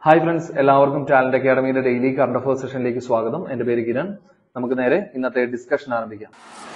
hi friends എല്ലാവർക്കും talent അക്കാഡമിയുടെ daily current affairs സെഷനിലേക്ക് സ്വാഗതം എന്റെ പേര് കിരൺ നമുക്ക് നേരെ ഇന്നത്തെ ഡിസ്കഷൻ ആരംഭിക്കാം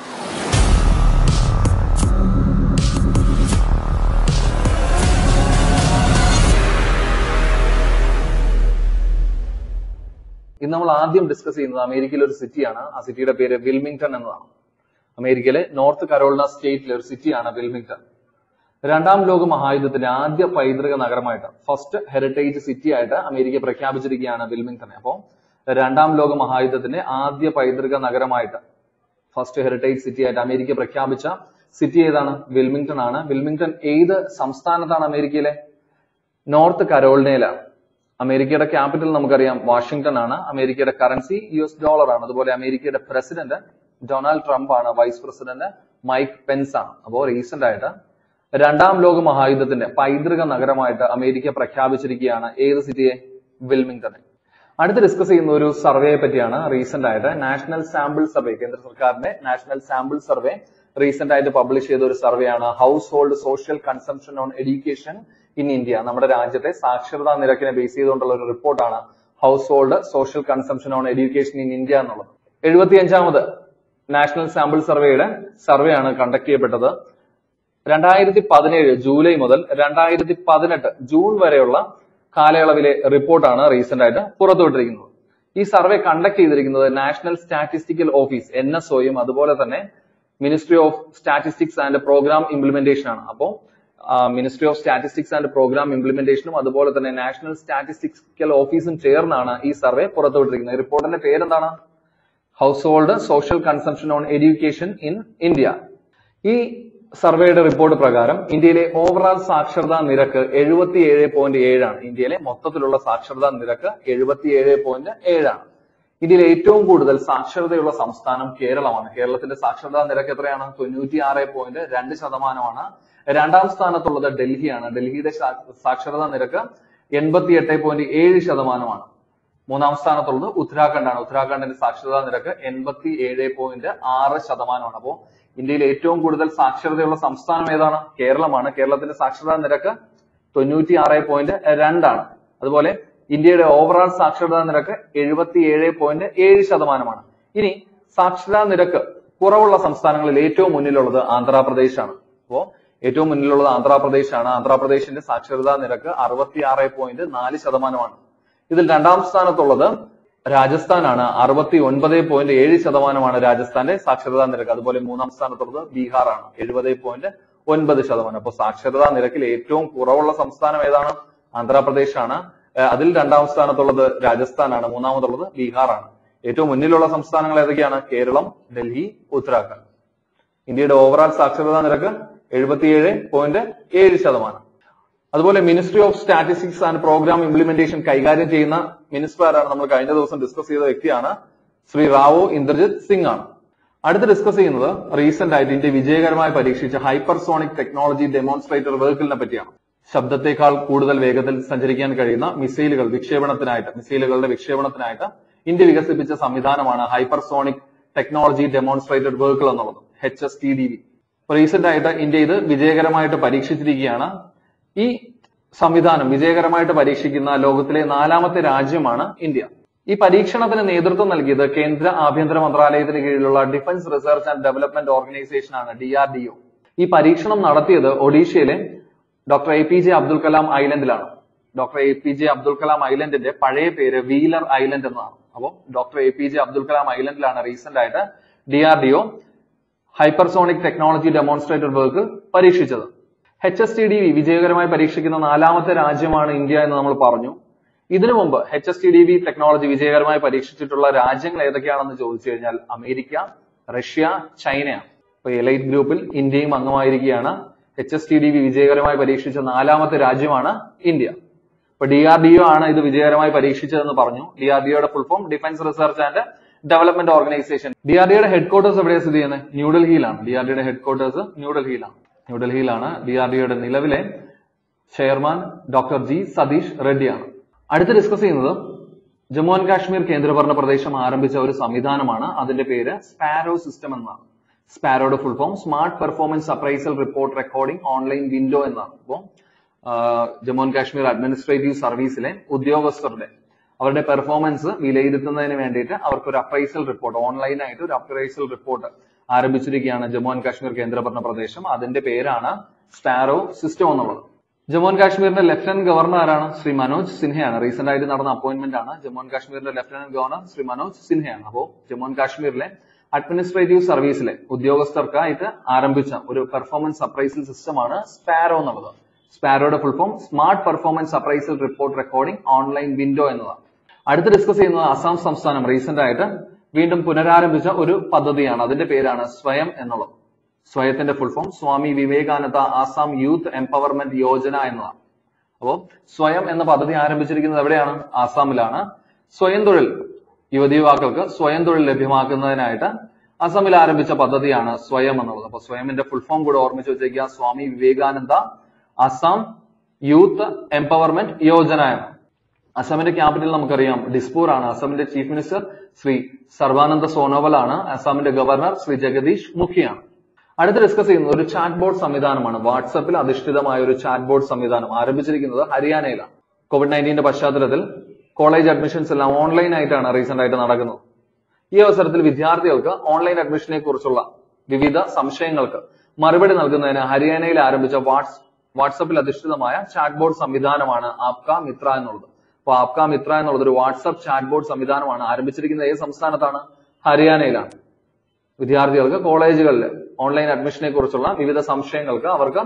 ഇന്ന് നമ്മൾ ആദ്യം ഡിസ്കസ് ചെയ്യുന്നത് അമേരിക്കയിലെ ഒരു സിറ്റിയാണ് ആ സിറ്റിയുടെ പേര് വിൽമിംഗ്ടൺ എന്നതാണ് അമേരിക്കയിലെ നോർത്ത് കരോളിന സ്റ്റേറ്റിലെ ഒരു സിറ്റിയാണ് വിൽമിംഗ്ടൺ രണ്ടാം ലോക മഹായുദ്ധത്തിന്റെ ആദ്യ പൈതൃക നഗരമായിട്ട് ഫസ്റ്റ് ഹെറിറ്റേജ് സിറ്റി ആയിട്ട് അമേരിക്ക പ്രഖ്യാപിച്ചിരിക്കുകയാണ് വിൽമിംഗ്ടൺ അപ്പോൾ രണ്ടാം ലോക മഹായുദ്ധത്തിന്റെ ആദ്യ പൈതൃക നഗരമായിട്ട് ഫസ്റ്റ് ഹെറിറ്റേജ് സിറ്റി ആയിട്ട് അമേരിക്ക പ്രഖ്യാപിച്ച സിറ്റി ഏതാണ് വിൽമിംഗ്ടൺ ആണ് വിൽമിംഗ്ടൺ ഏത് സംസ്ഥാനത്താണ് അമേരിക്കയിലെ നോർത്ത് കരോളിനയിലാണ് അമേരിക്കയുടെ ക്യാപിറ്റൽ നമുക്കറിയാം വാഷിംഗ്ടൺ ആണ് അമേരിക്കയുടെ കറൻസി യു എസ് ഡോളർ ആണ് അതുപോലെ അമേരിക്കയുടെ പ്രസിഡന്റ് ഡൊണാൾഡ് ട്രംപ് ആണ് വൈസ് പ്രസിഡന്റ് മൈക്ക് പെൻസ് ആണ് അപ്പോൾ റീസെന്റ് ആയിട്ട് രണ്ടാം ലോക മഹായുദ്ധത്തിന്റെ പൈതൃക നഗരമായിട്ട് അമേരിക്ക പ്രഖ്യാപിച്ചിരിക്കുകയാണ് ഏത് സിറ്റിയെ വിൽമിംഗ്ടനെ അടുത്ത് ഡിസ്കസ് ചെയ്യുന്ന ഒരു സർവേയെ പറ്റിയാണ് റീസെന്റ് ആയിട്ട് നാഷണൽ സാമ്പിൾ സർവേ കേന്ദ്ര സർക്കാരിന്റെ നാഷണൽ സാമ്പിൾ സർവേ റീസെന്റ് ആയിട്ട് പബ്ലിഷ് ചെയ്ത ഒരു സർവേ ആണ് household social consumption on education in India നമ്മുടെ രാജ്യത്തെ സാക്ഷരതാ നിരക്കിനെ ബേസ് ചെയ്തുകൊണ്ടുള്ള ഒരു റിപ്പോർട്ടാണ് household social consumption on education in India എന്നുള്ളത് എഴുപത്തിയഞ്ചാമത് നാഷണൽ സാമ്പിൾ സർവേയുടെ സർവേ ആണ് കണ്ടക്ട് ചെയ്യപ്പെട്ടത് രണ്ടായിരത്തി പതിനേഴ് ജൂലൈ മുതൽ രണ്ടായിരത്തി പതിനെട്ട് ജൂൺ വരെയുള്ള കാലയളവിലെ റിപ്പോർട്ടാണ് റീസെന്റ് ആയിട്ട് പുറത്തുവിട്ടിരിക്കുന്നത് ഈ സർവേ കണ്ടക്ട് ചെയ്തിരിക്കുന്നത് national statistical office N S ഒയും അതുപോലെ തന്നെ ministry of statistics and programme implementation ആണ് അപ്പോൾ ministry of statistics and programme ഇംപ്ലിമെന്റേഷനും അതുപോലെ തന്നെ നാഷണൽ സ്റ്റാറ്റിസ്റ്റിക്കൽ ഓഫീസും ചേർന്നാണ് ഈ സർവേ പുറത്തുവിട്ടിരിക്കുന്നത് ഈ റിപ്പോർട്ടിന്റെ പേരെന്താണ് household social consumption on education in India ഈ സർവേയുടെ റിപ്പോർട്ട് പ്രകാരം ഇന്ത്യയിലെ ഓവറാൾ സാക്ഷരതാ നിരക്ക് എഴുപത്തിയേഴ് പോയിന്റ് ഏഴാണ് ഇന്ത്യയിലെ മൊത്തത്തിലുള്ള സാക്ഷരതാ നിരക്ക് എഴുപത്തിയേഴ് പോയിന്റ് ഏഴാണ് ഇന്ത്യയിൽ ഏറ്റവും കൂടുതൽ സാക്ഷരതയുള്ള സംസ്ഥാനം കേരളമാണ് കേരളത്തിന്റെ സാക്ഷരതാ നിരക്ക് എത്രയാണ് തൊണ്ണൂറ്റി ആറ് പോയിന്റ് രണ്ട് ശതമാനമാണ് രണ്ടാം സ്ഥാനത്തുള്ളത് ഡൽഹിയാണ് ഡൽഹിയുടെ സാക്ഷരതാ നിരക്ക് എൺപത്തിയെട്ട് പോയിന്റ് ഏഴ് ശതമാനമാണ് മൂന്നാം സ്ഥാനത്തുള്ളത് ഉത്തരാഖണ്ഡാണ് ഉത്തരാഖണ്ഡിന്റെ സാക്ഷരതാ നിരക്ക് എൺപത്തി ഏഴ് പോയിന്റ് ആറ് ശതമാനമാണ് അപ്പോൾ ഇന്ത്യയിൽ ഏറ്റവും കൂടുതൽ സാക്ഷരതയുള്ള സംസ്ഥാനം ഏതാണ് കേരളമാണ് കേരളത്തിന്റെ സാക്ഷരതാ നിരക്ക് തൊണ്ണൂറ്റി ആറ് പോയിന്റ് രണ്ടാണ് അതുപോലെ ഇന്ത്യയുടെ ഓവറാൾ സാക്ഷരതാ നിരക്ക് എഴുപത്തി ഏഴ് പോയിന്റ് ഏഴ് ശതമാനമാണ് ഇനി സാക്ഷരതാ നിരക്ക് കുറവുള്ള സംസ്ഥാനങ്ങളിൽ ഏറ്റവും മുന്നിലുള്ളത് ആന്ധ്രാപ്രദേശാണ് അപ്പോ ഏറ്റവും മുന്നിലുള്ളത് ആന്ധ്രാപ്രദേശാണ് ആന്ധ്രാപ്രദേശിന്റെ സാക്ഷരതാ നിരക്ക് അറുപത്തി ആറ് പോയിന്റ് നാല് ശതമാനമാണ് ഇതിൽ രണ്ടാം സ്ഥാനത്തുള്ളത് രാജസ്ഥാനാണ് അറുപത്തി ഒൻപത് പോയിന്റ് ഏഴ് ശതമാനമാണ് രാജസ്ഥാന്റെ സാക്ഷരതാ നിരക്ക് അതുപോലെ മൂന്നാം സ്ഥാനത്തുള്ളത് ബീഹാറാണ് എഴുപത് പോയിന്റ് ഒൻപത് ശതമാനം അപ്പോൾ സാക്ഷരതാ നിരക്കിൽ ഏറ്റവും കുറവുള്ള സംസ്ഥാനം ഏതാണ് ആന്ധ്രാപ്രദേശാണ് അതിൽ രണ്ടാം സ്ഥാനത്തുള്ളത് രാജസ്ഥാനാണ് മൂന്നാമതുള്ളത് ബീഹാറാണ് ഏറ്റവും മുന്നിലുള്ള സംസ്ഥാനങ്ങൾ ഏതൊക്കെയാണ് കേരളം ഡൽഹി ഉത്തരാഖണ്ഡ് ഇന്ത്യയുടെ ഓവറാൾ സാക്ഷരതാ നിരക്ക് എഴുപത്തിയേഴ് പോയിന്റ് ഏഴ് ശതമാനം അതുപോലെ ministry of statistics and programme implementation കൈകാര്യം ചെയ്യുന്ന മിനിസ്റ്റർ ആരാണ് നമ്മൾ കഴിഞ്ഞ ദിവസം ഡിസ്കസ് ചെയ്ത വ്യക്തിയാണ് ശ്രീ റാവു ഇന്ദ്രജിത് സിംഗ് ആണ് അടുത്ത് ഡിസ്കസ് ചെയ്യുന്നത് റീസെന്റ് ആയിട്ട് ഇന്ത്യ വിജയകരമായി പരീക്ഷിച്ച ഹൈപ്പർസോണിക് ടെക്നോളജി ഡെമോൺസ്ട്രേറ്റർ വെഹിക്കിളിനെ പറ്റിയാണ് ശബ്ദത്തെക്കാൾ കൂടുതൽ വേഗത്തിൽ സഞ്ചരിക്കാൻ കഴിയുന്ന മിസൈലുകൾ വിക്ഷേപണത്തിനായിട്ട് മിസൈലുകളുടെ വിക്ഷേപണത്തിനായിട്ട് ഇന്ത്യ വികസിപ്പിച്ച സംവിധാനമാണ് ഹൈപ്പർസോണിക് ടെക്നോളജി ഡെമോൺസ്ട്രേറ്റഡ് വെഹിക്കിൾ എന്നുള്ളത് H S T D V recent ആയിട്ട് ഇന്ത്യ ഇത് വിജയകരമായിട്ട് പരീക്ഷിച്ചിരിക്കുകയാണ് ഈ സംവിധാനം വിജയകരമായിട്ട് പരീക്ഷിക്കുന്ന ലോകത്തിലെ നാലാമത്തെ രാജ്യമാണ് ഇന്ത്യ ഈ പരീക്ഷണത്തിന് നേതൃത്വം നൽകിയത് കേന്ദ്ര ആഭ്യന്തര മന്ത്രാലയത്തിന് കീഴിലുള്ള defence research and development organisation D R R D ഒ ഈ പരീക്ഷണം നടത്തിയത് ഒഡീഷയിലെ doctor A P J Abdul Kalam ഐലൻഡിലാണ് doctor A P J Abdul Kalam ഐലൻഡിന്റെ പഴയ പേര് വീലർ ഐലൻഡ് എന്നാണ് അപ്പോൾ doctor A P J Abdul Kalam ഐലൻഡിലാണ് റീസെന്റ് ആയിട്ട് D R D O hypersonic technology demonstrated vehicle പരീക്ഷിച്ചത് H S T D V വിജയകരമായി പരീക്ഷിക്കുന്ന നാലാമത്തെ രാജ്യമാണ് ഇന്ത്യ എന്ന് നമ്മൾ പറഞ്ഞു ഇതിനു മുമ്പ് H S T D V technology വിജയകരമായി പരീക്ഷിച്ചിട്ടുള്ള രാജ്യങ്ങൾ ഏതൊക്കെയാണെന്ന് ചോദിച്ചു കഴിഞ്ഞാൽ അമേരിക്ക റഷ്യ ചൈനയാണ് അപ്പൊ എലൈറ്റ് ഗ്രൂപ്പിൽ ഇന്ത്യയും അംഗമായിരിക്കുകയാണ് H S T D V വിജയകരമായി പരീക്ഷിച്ച നാലാമത്തെ രാജ്യമാണ് ഇന്ത്യ ഇപ്പൊ ഡി ആർ ഡി ഒ ആണ് ഇത് വിജയകരമായി പരീക്ഷിച്ചതെന്ന് പറഞ്ഞു ഡി ആർ ഡി ഒയുടെ full form defence research and development organisation D R ഡിയുടെ ഹെഡ് ക്വാർട്ടേഴ്സ് എവിടെയാണ് സ്ഥിതി ചെയ്യുന്നത് ന്യൂഡൽഹിയിലാണ് ഡി ആർ ഡിയുടെ ഹെഡ് ക്വാർട്ടേഴ്സ് ന്യൂഡൽഹിയിലാണ് ന്യൂഡൽഹിയിലാണ് ഡി ആർ ഡിയുടെ നിലവിലെ ചെയർമാൻ ഡോക്ടർ ജി സതീഷ് റെഡ്ഡിയാണ് അടുത്ത് ഡിസ്കസ് ചെയ്യുന്നത് ജമ്മു ആൻഡ് കാശ്മീർ കേന്ദ്രഭരണ പ്രദേശം ആരംഭിച്ച ഒരു സംവിധാനമാണ് അതിന്റെ പേര് സ്പാരോ സിസ്റ്റം എന്നാണ് സ്പാരോയുടെ full form smart performance appraisal report recording online window എന്നാണ് അപ്പോൾ ആ, ജമ്മു ആൻഡ് കാശ്മീർ അഡ്മിനിസ്ട്രേറ്റീവ് സർവീസിലെ ഉദ്യോഗസ്ഥരുടെ അവരുടെ പെർഫോമൻസ് വിലയിരുത്തുന്നതിന് വേണ്ടിയിട്ട് അവർക്ക് ഒരു അപ്രൈസൽ റിപ്പോർട്ട് ഓൺലൈനായിട്ട് ഒരു അപ്രൈസൽ റിപ്പോർട്ട് ആരംഭിച്ചിരിക്കുകയാണ് ജമ്മു ആൻഡ് കാശ്മീർ കേന്ദ്രഭരണ പ്രദേശം അതിന്റെ പേരാണ് സ്പാരോ സിസ്റ്റം എന്നുള്ളത് ജമ്മു ആൻഡ് കാശ്മീരിന്റെ ലഫ്റ്റനന്റ് ഗവർണർ ആരാണ് ശ്രീ മനോജ് സിൻഹയാണ് റീസെന്റ് ആയിട്ട് നടന്ന അപ്പോയിന്റ്മെന്റ് ആണ് ജമ്മു ആൻഡ് കാശ്മീരിന്റെ ലഫ്റ്റനന്റ് ഗവർണർ ശ്രീ മനോജ് സിൻഹയാണ് അപ്പോൾ ജമ്മു ആൻഡ് കാശ്മീരിലെ അഡ്മിനിസ്ട്രേറ്റീവ് സർവീസിലെ ഉദ്യോഗസ്ഥർക്കായിട്ട് ആരംഭിച്ച ഒരു പെർഫോമൻസ് അപ്രൈസൽ സിസ്റ്റമാണ് സ്പാരോ എന്നുള്ളത് സ്പാരോയുടെ full form smart performance appraisal report recording online window എന്നതാണ് അടുത്ത് ഡിസ്കസ് ചെയ്യുന്നത് അസം സംസ്ഥാനം റീസെന്റ് ആയിട്ട് വീണ്ടും പുനരാരംഭിച്ച ഒരു പദ്ധതിയാണ് അതിന്റെ പേരാണ് സ്വയം എന്നുള്ളത് സ്വയത്തിന്റെ full form Swami Vivekananda Assam youth empowerment Yojana എന്നതാണ് അപ്പോ സ്വയം എന്ന പദ്ധതി ആരംഭിച്ചിരിക്കുന്നത് എവിടെയാണ് ആസാമിലാണ് സ്വയം തൊഴിൽ യുവതി യുവാക്കൾക്ക് സ്വയം തൊഴിൽ ലഭ്യമാക്കുന്നതിനായിട്ട് അസമിൽ ആരംഭിച്ച പദ്ധതിയാണ് സ്വയം എന്നുള്ളത് അപ്പൊ സ്വയമിന്റെ ഫുൾ ഫോം കൂടെ ഓർമ്മിച്ച് വെച്ചേക്കുക സ്വാമി വിവേകാനന്ദ അസം യൂത്ത് എംപവർമെന്റ് യോജന എന്ന് അസമിന്റെ ക്യാപിറ്റൽ നമുക്കറിയാം ഡിസ്പൂർ ആണ് അസമിന്റെ ചീഫ് മിനിസ്റ്റർ ശ്രീ സർബാനന്ദ സോനോവൽ ആണ് അസമിന്റെ ഗവർണർ ശ്രീ ജഗദീഷ് മുഖിയാണ് അടുത്ത് ഡിസ്കസ് ചെയ്യുന്നത് ഒരു ചാറ്റ് ബോർഡ് സംവിധാനമാണ് വാട്സപ്പിൽ അധിഷ്ഠിതമായ ഒരു ചാറ്റ് ബോർഡ് സംവിധാനം ആരംഭിച്ചിരിക്കുന്നത് ഹരിയാനയിലാണ് കോവിഡ് നയൻറ്റീന്റെ പശ്ചാത്തലത്തിൽ കോളേജ് അഡ്മിഷൻസ് എല്ലാം ഓൺലൈൻ ആയിട്ടാണ് റീസെന്റ് ആയിട്ട് നടക്കുന്നത് ഈ അവസരത്തിൽ വിദ്യാർത്ഥികൾക്ക് ഓൺലൈൻ അഡ്മിഷനെ കുറിച്ചുള്ള വിവിധ സംശയങ്ങൾക്ക് മറുപടി നൽകുന്നതിന് ഹരിയാനയിൽ ആരംഭിച്ച വാട്സ് വാട്സപ്പിൽ അധിഷ്ഠിതമായ ചാറ്റ് ബോർഡ് സംവിധാനമാണ് ആപ്ക മിത്ര എന്നുള്ളത് അപ്പൊ ആപ്ക മിത്ര എന്നുള്ളത് ഒരു വാട്സപ്പ് ചാറ്റ് ബോർഡ് സംവിധാനമാണ് ആരംഭിച്ചിരിക്കുന്നത് ഏത് സംസ്ഥാനത്താണ് ഹരിയാനയിലാണ് വിദ്യാർത്ഥികൾക്ക് കോളേജുകളിൽ ഓൺലൈൻ അഡ്മിഷനെ കുറിച്ചുള്ള വിവിധ സംശയങ്ങൾക്ക് അവർക്ക്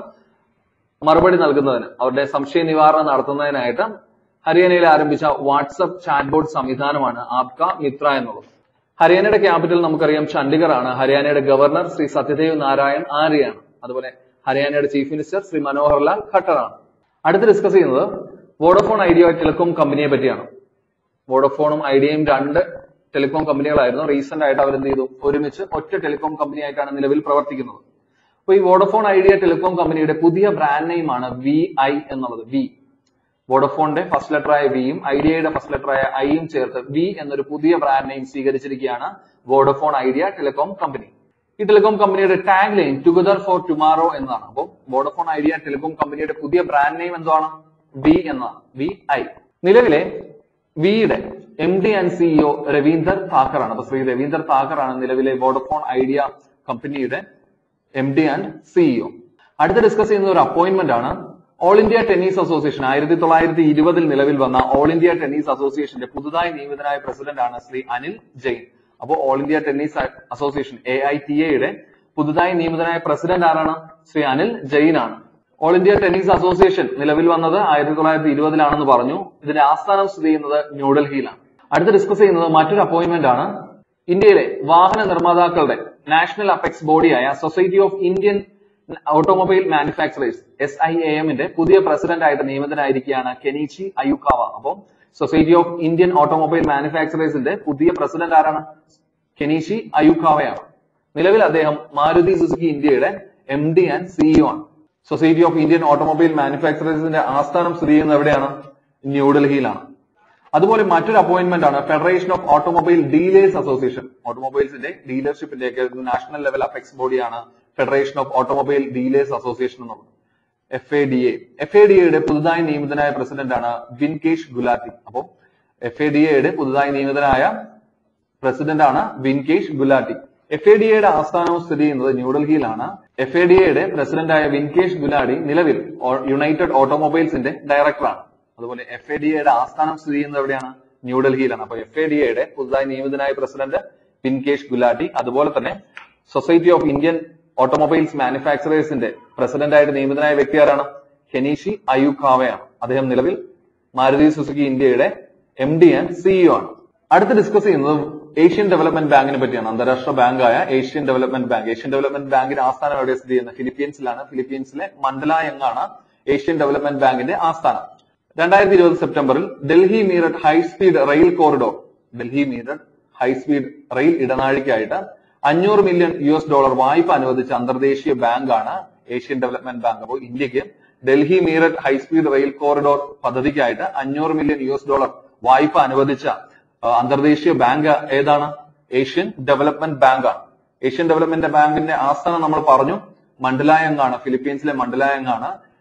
മറുപടി നൽകുന്നതിന് അവരുടെ സംശയ നിവാരണം നടത്തുന്നതിനായിട്ട് ഹരിയാനയിൽ ആരംഭിച്ച വാട്സപ്പ് ചാറ്റ് ബോർഡ് സംവിധാനമാണ് ആപ്ക മിത്ര എന്നുള്ളത് ഹരിയാനയുടെ ക്യാപിറ്റൽ നമുക്കറിയാം ചണ്ഡീഗഡ് ആണ് ഹരിയാനയുടെ ഗവർണർ ശ്രീ സത്യദേവ് നാരായൺ ആര്യയാണ് അതുപോലെ ഹരിയാനയുടെ ചീഫ് മിനിസ്റ്റർ ശ്രീ മനോഹർ ലാൽ ഖട്ടർ ആണ് അടുത്ത് ഡിസ്കസ് ചെയ്യുന്നത് വോഡോഫോൺ ഐഡിയ ടെലികോം കമ്പനിയെ പറ്റിയാണ് വോഡോഫോണും ഐഡിയയും രണ്ട് ടെലികോം കമ്പനികളായിരുന്നു റീസെന്റ് ആയിട്ട് അവർ എന്ത് ചെയ്തു ഒരുമിച്ച് ഒറ്റ ടെലികോം കമ്പനി ആയിട്ടാണ് നിലവിൽ പ്രവർത്തിക്കുന്നത് അപ്പൊ ഈ വോഡോഫോൺ ഐഡിയ ടെലികോം കമ്പനിയുടെ പുതിയ ബ്രാൻഡ് നെയിം ആണ് വി ഐ എന്നുള്ളത് വി വോഡോഫോണിന്റെ ഫസ്റ്റ് ലെറ്റർ ആയ വിയും ഐഡിയയുടെ ഫസ്റ്റ് ലെറ്റർ ആയ ഐയും ചേർത്ത് വി എന്നൊരു പുതിയ ബ്രാൻഡ് നെയിം സ്വീകരിച്ചിരിക്കുകയാണ് വോഡോഫോൺ ഐഡിയ ടെലികോം കമ്പനി ഈ ടെലികോം കമ്പനിയുടെ tag line together for tomorrow എന്നതാണ് അപ്പോൾ വോഡോഫോൺ ഐഡിയ ടെലികോം കമ്പനിയുടെ പുതിയ ബ്രാൻഡ് നെയിം എന്താണ് വി എന്നതാണ് വി ഐ നിലവിലെ വിയുടെ M D and CEO Ravinder Thakkar ആണ് അപ്പൊ ശ്രീ രവീന്ദർ താക്കർ ആണ് നിലവിലെ വോഡോഫോൺ ഐഡിയ കമ്പനിയുടെ എം ഡി ആൻഡ് സിഇഒ അടുത്ത ഡിസ്കസ് ചെയ്യുന്ന ഒരു അപ്പോയിന്റ്മെന്റ് ആണ് ഓൾ ഇന്ത്യ ടെന്നീസ് അസോസിയേഷൻ ആയിരത്തി തൊള്ളായിരത്തി ഇരുപതിൽ നിലവിൽ വന്ന ഓൾ ഇന്ത്യ ടെന്നീസ് അസോസിയേഷന്റെ പുതുതായി നിയമിതനായ പ്രസിഡന്റ് ആണ് ശ്രീ അനിൽ ജെയിൻ അപ്പോൾ all India tennis association A I T എയുടെ പുതുതായി നിയമിതനായ പ്രസിഡന്റ് ആരാണ് ശ്രീ അനിൽ ജെയിൻ ആണ് ഓൾ ഇന്ത്യ ടെന്നീസ് അസോസിയേഷൻ നിലവിൽ വന്നത് ആയിരത്തി തൊള്ളായിരത്തി ഇരുപതിലാണെന്ന് പറഞ്ഞു ഇതിന്റെ ആസ്ഥാനം സ്ഥിതി ചെയ്യുന്നത് ന്യൂഡൽഹിയിലാണ് അടുത്ത് ഡിസ്കസ് ചെയ്യുന്നത് മറ്റൊരു അപ്പോയിന്റ്മെന്റ് ആണ് ഇന്ത്യയിലെ വാഹന നിർമ്മാതാക്കളുടെ നാഷണൽ അപെക്സ് ബോഡിയായ society of Indian automobile manufacturers S I A എമ്മിന്റെ പുതിയ പ്രസിഡന്റ് ആയിട്ട് നിയമിതനായിരിക്കുകയാണ് കെനിച്ചി അയുക്കാവ അപ്പോൾ സൊസൈറ്റി ഓഫ് ഇന്ത്യൻ ഓട്ടോമൊബൈൽ മാനുഫാക്ചറേഴ്സിന്റെ പുതിയ പ്രസിഡന്റ് ആരാണ് കെനീഷി അയുക്കാവയാണ് നിലവിൽ അദ്ദേഹം മാരുതി സുസുക്കി ഇന്ത്യയുടെ എം ഡി ആൻഡ് സിഇഒ ആണ് സൊസൈറ്റി ഓഫ് ഇന്ത്യൻ ഓട്ടോമൊബൈൽ മാനുഫാക്ചറേഴ്സിന്റെ ആസ്ഥാനം സ്ഥിതി ചെയ്യുന്നത് എവിടെയാണ് ന്യൂഡൽഹിയിലാണ് അതുപോലെ മറ്റൊരു അപ്പോയിന്റ്മെന്റ് ആണ് federation of automobile dealers association ഓട്ടോമൊബൈൽസിന്റെ ഡീലർഷിപ്പിന്റെ ഒക്കെ നാഷണൽ ലെവൽ അപെക്സ് ബോഡിയാണ് federation of automobile dealers association എന്നുള്ളത് F A D A F A D എയുടെ പുതുതായി നിയമിതനായ പ്രസിഡന്റ് ആണ് വിൻകേഷ് ഗുലാത്തി അപ്പോ എഫ് എ ഡി എയുടെ പുതുതായി നിയമിതനായ പ്രസിഡന്റ് ആണ് Vinkesh Gulati F A D എയുടെ ആസ്ഥാനവും സ്ഥിതി ചെയ്യുന്നത് ന്യൂഡൽഹിയിലാണ് എഫ് എ ഡി എയുടെ പ്രസിഡന്റായ വിൻകേഷ് ഗുലാടി നിലവിൽ ഓ- യുണൈറ്റഡ് ഓട്ടോമൊബൈൽസിന്റെ ഡയറക്ടറാണ് അതുപോലെ എഫ് എ ഡി എയുടെ ആസ്ഥാനം സ്ഥിതി ചെയ്യുന്നത് എവിടെയാണ് ന്യൂഡൽഹിയിലാണ് അപ്പൊ എഫ് എ ഡി എയുടെ പുതുതായി നിയമിതനായ പ്രസിഡന്റ് വിൻകേഷ് ഗുലാട്ടി അതുപോലെ തന്നെ സൊസൈറ്റി ഓഫ് ഇന്ത്യൻ ഓട്ടോമൊബൈൽസ് മാനുഫാക്ചറേഴ്സിന്റെ പ്രസിഡന്റ് ആയിട്ട് നിയമിതനായ വ്യക്തി ആരാണ് കെനീഷി അയുഖാവയാണ് അദ്ദേഹം നിലവിൽ മാരുതി സുസുക്കി ഇന്ത്യയുടെ എം ഡി ആൻഡ് സിഇഒ ആണ് അടുത്ത് ഡിസ്കസ് ചെയ്യുന്നത് ഏഷ്യൻ ഡെവലപ്മെന്റ് ബാങ്കിനെ പറ്റിയാണ് അന്താരാഷ്ട്ര ബാങ്കായ Asian development bank Asian development ബാങ്കിന്റെ ആസ്ഥാനം എവിടെ സ്ഥിതി ചെയ്യുന്നത് ഫിലിപ്പീൻസിലാണ് ഫിലിപ്പീൻസിലെ മണ്ഡലായങ് ആണ് ഏഷ്യൻ ഡെവലപ്മെന്റ് ബാങ്കിന്റെ ആസ്ഥാനം രണ്ടായിരത്തി ഇരുപത് സെപ്റ്റംബറിൽ Delhi Meerut high speed rail corridor Delhi Meerut high speed rail ഇടനാഴിക്കായിട്ട് അഞ്ഞൂറ് മില്യൺ യു എസ് ഡോളർ വായ്പ അനുവദിച്ച അന്തർദേശീയ ബാങ്കാണ് ഏഷ്യൻ ഡെവലപ്മെന്റ് ബാങ്ക് അപ്പോൾ ഇന്ത്യക്ക് Delhi Meerut high speed rail corridor പദ്ധതിക്കായിട്ട് അഞ്ഞൂറ് മില്യൺ യു എസ് ഡോളർ വായ്പ അനുവദിച്ച ആ, അന്തർദേശീയ ബാങ്ക് ഏതാണ് ഏഷ്യൻ ഡെവലപ്മെന്റ് ബാങ്ക് ആണ് ഏഷ്യൻ ഡെവലപ്മെന്റ് ബാങ്കിന്റെ ആസ്ഥാനം നമ്മൾ പറഞ്ഞു മണ്ഡലായങ് ആണ് ഫിലിപ്പീൻസിലെ മണ്ഡലായങ് ആണ്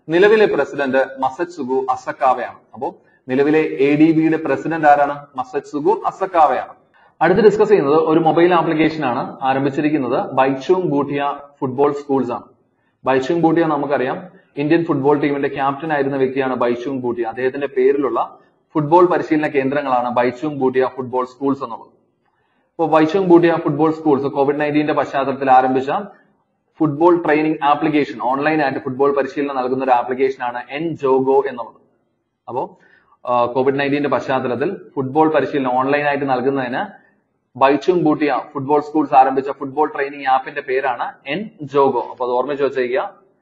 നിലവിലെ പ്രസിഡന്റ് മസറ്റ്സുഗു അസക്കാവയാണ് അപ്പോൾ നിലവിലെ എ ഡി ബിയുടെ പ്രസിഡന്റ് ആരാണ് മസറ്റ്സുഗു അസക്കാവയാണ് അടുത്ത് ഡിസ്കസ് ചെയ്യുന്നത് ഒരു മൊബൈൽ ആപ്ലിക്കേഷൻ ആണ് ആരംഭിച്ചിരിക്കുന്നത് ബൈച്ചുങ് ബൂട്ടിയ ഫുട്ബോൾ സ്കൂൾസ് ആണ് ബൈച്ചുങ് ബൂട്ടിയ നമുക്കറിയാം ഇന്ത്യൻ ഫുട്ബോൾ ടീമിന്റെ ക്യാപ്റ്റൻ ആയിരുന്ന വ്യക്തിയാണ് ബൈച്ചുങ് ബൂട്ടിയ അദ്ദേഹത്തിന്റെ പേരിലുള്ള ഫുട്ബോൾ പരിശീലന കേന്ദ്രങ്ങളാണ് ബൈച്ചുങ് ബൂട്ടിയ ഫുട്ബോൾ സ്കൂൾസ് എന്നുള്ളത് ഇപ്പോൾ Baichung Bhutia football schools Covid നയൻറ്റീന്റെ പശ്ചാത്തലത്തിൽ ആരംഭിച്ച ഫുട്ബോൾ ട്രെയിനിങ് ആപ്ലിക്കേഷൻ ഓൺലൈനായിട്ട് ഫുട്ബോൾ പരിശീലനം നൽകുന്ന ഒരു ആപ്ലിക്കേഷൻ ആണ് എൻ ജോഗോ എന്നുള്ളത് അപ്പോൾ കോവിഡ് നയൻറ്റീന്റെ പശ്ചാത്തലത്തിൽ ഫുട്ബോൾ പരിശീലനം ഓൺലൈനായിട്ട് നൽകുന്നതിന് ബൈച്ചുങ് ബൂട്ടിയ ഫുട്ബോൾ സ്കൂൾസ് ആരംഭിച്ച ഫുട്ബോൾ ട്രെയിനിങ് ആപ്പിന്റെ പേരാണ് എൻ ജോഗോ അപ്പൊ അത് ഓർമ്മിച്ച് വെച്ചേക്കുക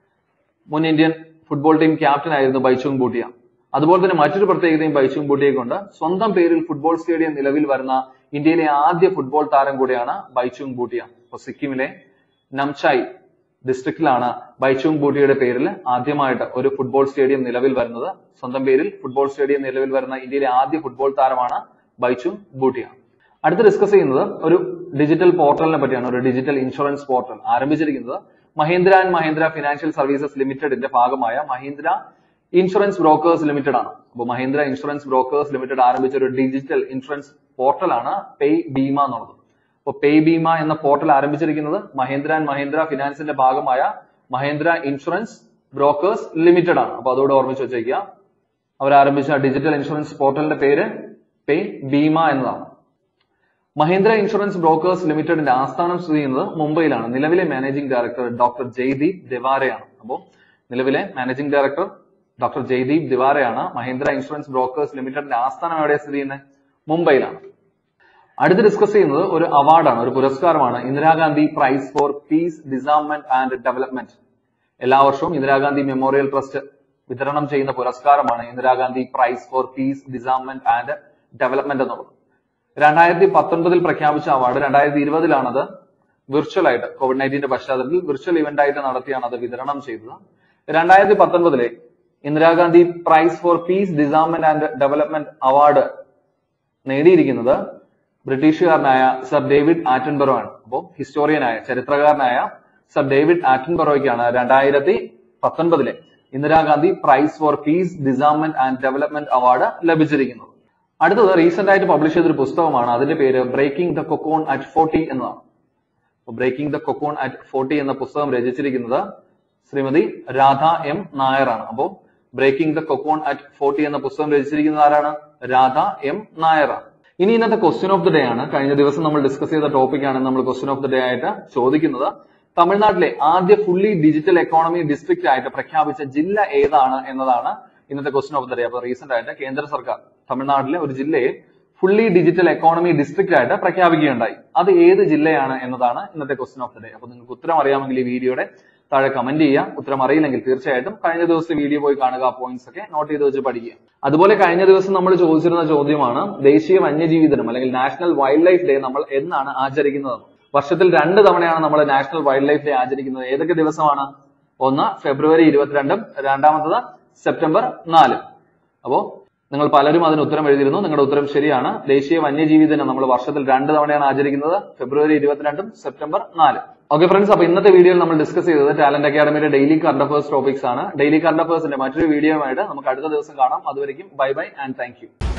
മുൻ ഇന്ത്യൻ ഫുട്ബോൾ ടീം ക്യാപ്റ്റൻ ആയിരുന്നു ബൈച്ചുങ് ബൂട്ടിയ അതുപോലെ തന്നെ മറ്റൊരു പ്രത്യേകതയും ബൈച്ചുങ് ബൂട്ടിയെ കൊണ്ട് സ്വന്തം പേരിൽ ഫുട്ബോൾ സ്റ്റേഡിയം നിലവിൽ വരുന്ന ഇന്ത്യയിലെ ആദ്യ ഫുട്ബോൾ താരം കൂടിയാണ് ബൈച്ചുങ് ബൂട്ടിയ അപ്പൊ സിക്കിമിലെ നംചായ് ഡിസ്ട്രിക്റ്റിലാണ് ബൈച്ചുങ് ബൂട്ടിയുടെ പേരിൽ ആദ്യമായിട്ട് ഒരു ഫുട്ബോൾ സ്റ്റേഡിയം നിലവിൽ വരുന്നത് സ്വന്തം പേരിൽ ഫുട്ബോൾ സ്റ്റേഡിയം നിലവിൽ വരുന്ന ഇന്ത്യയിലെ ആദ്യ ഫുട്ബോൾ താരമാണ് ബൈച്ചുങ് ബൂട്ടിയ അടുത്ത് ഡിസ്കസ് ചെയ്യുന്നത് ഒരു ഡിജിറ്റൽ പോർട്ടലിനെ പറ്റിയാണ് ഒരു ഡിജിറ്റൽ ഇൻഷുറൻസ് പോർട്ടൽ ആരംഭിച്ചിരിക്കുന്നത് Mahindra and Mahindra financial services ലിമിറ്റഡിന്റെ ഭാഗമായ മഹീന്ദ്ര ഇൻഷുറൻസ് ബ്രോക്കേഴ്സ് ലിമിറ്റഡ് ആണ് അപ്പോൾ മഹീന്ദ്ര ഇൻഷുറൻസ് ബ്രോക്കേഴ്സ് ലിമിറ്റഡ് ആരംഭിച്ച ഒരു ഡിജിറ്റൽ ഇൻഷുറൻസ് പോർട്ടലാണ് പേ ബീമ എന്നുള്ളത് അപ്പോൾ പേ ബീമ എന്ന പോർട്ടൽ ആരംഭിച്ചിരിക്കുന്നത് മഹീന്ദ്ര ആൻഡ് മഹീന്ദ്ര ഫിനാൻസിന്റെ ഭാഗമായ മഹീന്ദ്ര ഇൻഷുറൻസ് ബ്രോക്കേഴ്സ് ലിമിറ്റഡ് ആണ് അപ്പോൾ അതോടെ ഓർമ്മിച്ച് വെച്ചേക്കുക അവർ ആരംഭിച്ച ഡിജിറ്റൽ ഇൻഷുറൻസ് പോർട്ടലിന്റെ പേര് പേ ബീമ എന്നതാണ് മഹീന്ദ്ര ഇൻഷുറൻസ് ബ്രോക്കേഴ്സ് ലിമിറ്റഡിന്റെ ആസ്ഥാനം സ്ഥിതി ചെയ്യുന്നത് മുംബൈയിലാണ് നിലവിലെ മാനേജിംഗ് ഡയറക്ടർ ഡോക്ടർ ജയ്ദീപ് ദിവാരയാണ് അപ്പോൾ നിലവിലെ മാനേജിംഗ് ഡയറക്ടർ ഡോക്ടർ ജയ്ദീപ് ദിവാരയാണ് മഹീന്ദ്ര ഇൻഷുറൻസ് ബ്രോക്കേഴ്സ് ലിമിറ്റഡിന്റെ ആസ്ഥാനം എവിടെയാണ് സ്ഥിതി ചെയ്യുന്നത് മുംബൈയിലാണ് അടുത്ത് ഡിസ്കസ് ചെയ്യുന്നത് ഒരു അവാർഡാണ് ഒരു പുരസ്കാരമാണ് Indira Gandhi prize for peace disarmament and development എല്ലാ വർഷവും ഇന്ദിരാഗാന്ധി മെമ്മോറിയൽ ട്രസ്റ്റ് വിതരണം ചെയ്യുന്ന പുരസ്കാരമാണ് Indira Gandhi prize for peace disarmament and development എന്നുള്ളത് രണ്ടായിരത്തി പത്തൊൻപതിൽ പ്രഖ്യാപിച്ച അവാർഡ് രണ്ടായിരത്തി ഇരുപതിലാണ് അത് വിർച്വൽ ആയിട്ട് കോവിഡ് നയൻറ്റീന്റെ പശ്ചാത്തലത്തിൽ വിർച്വൽ ഇവന്റ് ആയിട്ട് നടത്തിയാണ് അത് വിതരണം ചെയ്തത് രണ്ടായിരത്തി പത്തൊൻപതിലെ Indira Gandhi prize for peace disarmament and development award നേടിയിരിക്കുന്നത് ബ്രിട്ടീഷുകാരനായ സർ ഡേവിഡ് ആറ്റൻബറോ ആണ് അപ്പോൾ ഹിസ്റ്റോറിയനായ ചരിത്രകാരനായ സർ ഡേവിഡ് ആറ്റൻബറോയ്ക്കാണ് രണ്ടായിരത്തി പത്തൊൻപതിലെ Indira Gandhi prize for peace disarmament and development award ലഭിച്ചിരിക്കുന്നത് അടുത്തത് റീസെന്റ് ആയിട്ട് പബ്ലിഷ് ചെയ്തൊരു പുസ്തകമാണ് അതിന്റെ പേര് breaking the cocoon at forty എന്നതാണ് breaking the cocoon at forty എന്ന പുസ്തകം രചിച്ചിരിക്കുന്നത് ശ്രീമതി രാധ എം നായറാണ് അപ്പോൾ breaking the cocoon at forty എന്ന പുസ്തകം രചിച്ചിരിക്കുന്നത് ആരാണ് രാധ എം നായറാണ് ഇനി ഇന്നത്തെ ക്വസ്റ്റ്യൻ ഓഫ് ദി ഡേ ആണ് കഴിഞ്ഞ ദിവസം നമ്മൾ ഡിസ്കസ് ചെയ്ത ടോപ്പിക് ആണ് നമ്മൾ ക്വസ്റ്റ്യൻ ഓഫ് ദി ഡേ ആയിട്ട് ചോദിക്കുന്നത് തമിഴ്നാട്ടിലെ ആദ്യ ഫുള്ളി ഡിജിറ്റൽ എക്കോണമി ഡിസ്ട്രിക്റ്റ് ആയിട്ട് പ്രഖ്യാപിച്ച ജില്ല ഏതാണ് എന്നതാണ് ഇന്നത്തെ ക്വസ്റ്റ്യൻ ഓഫ് ദി ഡേ അപ്പൊ റീസെന്റ് ആയിട്ട് കേന്ദ്ര സർക്കാർ തമിഴ്നാട്ടിലെ ഒരു ജില്ലയെ ഫുള്ളി ഡിജിറ്റൽ എക്കോണമി ഡിസ്ട്രിക്റ്റ് ആയിട്ട് പ്രഖ്യാപിക്കുകയുണ്ടായി അത് ഏത് ജില്ലയാണ് എന്നതാണ് ഇന്നത്തെ ക്വസ്റ്റ്യൻ ഓഫ് ദി ഡേ അപ്പൊ നിങ്ങൾക്ക് ഉത്തരം അറിയാമെങ്കിൽ ഈ വീഡിയോയുടെ താഴെ കമന്റ് ചെയ്യുക ഉത്തരം അറിയില്ലെങ്കിൽ തീർച്ചയായിട്ടും കഴിഞ്ഞ ദിവസത്തെ വീഡിയോ പോയി കാണുക പോയിന്റ്സ് ഒക്കെ നോട്ട് ചെയ്ത് വെച്ച് പഠിക്കുക അതുപോലെ കഴിഞ്ഞ ദിവസം നമ്മൾ ചോദിച്ചിരുന്ന ചോദ്യമാണ് ദേശീയ വന്യജീവി ദിനം അല്ലെങ്കിൽ നാഷണൽ വൈൽഡ് ലൈഫ് ഡേ നമ്മൾ എന്നാണ് ആചരിക്കുന്നത് വർഷത്തിൽ രണ്ട് തവണയാണ് നമ്മൾ നാഷണൽ വൈൽഡ് ലൈഫ് ഡേ ആചരിക്കുന്നത് ഏതൊക്കെ ദിവസമാണ് ഒന്ന് ഫെബ്രുവരി ഇരുപത്തിരണ്ടും രണ്ടാമത്തത് സെപ്റ്റംബർ നാല് അപ്പോ നിങ്ങൾ പലരും അതിന് ഉത്തരം എഴുതിയിരുന്നു നിങ്ങളുടെ ഉത്തരം ശരിയാണ് ദേശീയ വന്യജീവി ദിനം നമ്മൾ വർഷത്തിൽ രണ്ട് തവണയാണ് ആചരിക്കുന്നത് ഫെബ്രുവരി ഇരുപത്തിരണ്ടും സെപ്റ്റംബർ നാല് ഓക്കെ ഫ്രണ്ട്സ് അപ്പൊ ഇന്നത്തെ വീഡിയോയിൽ നമ്മൾ ഡിസ്കസ് ചെയ്തത് ടാലന്റ് അക്കാഡമിയുടെ ഡെയിലി കറണ്ട് അഫേഴ്സ് ടോപ്പിക്സ് ആണ് ഡെയിലി കറണ്ട് അഫേഴ്സിന്റെ മറ്റൊരു വീഡിയോയുമായിട്ട് നമുക്ക് അടുത്ത ദിവസം കാണാം അതുവരെയും bye bye and thank U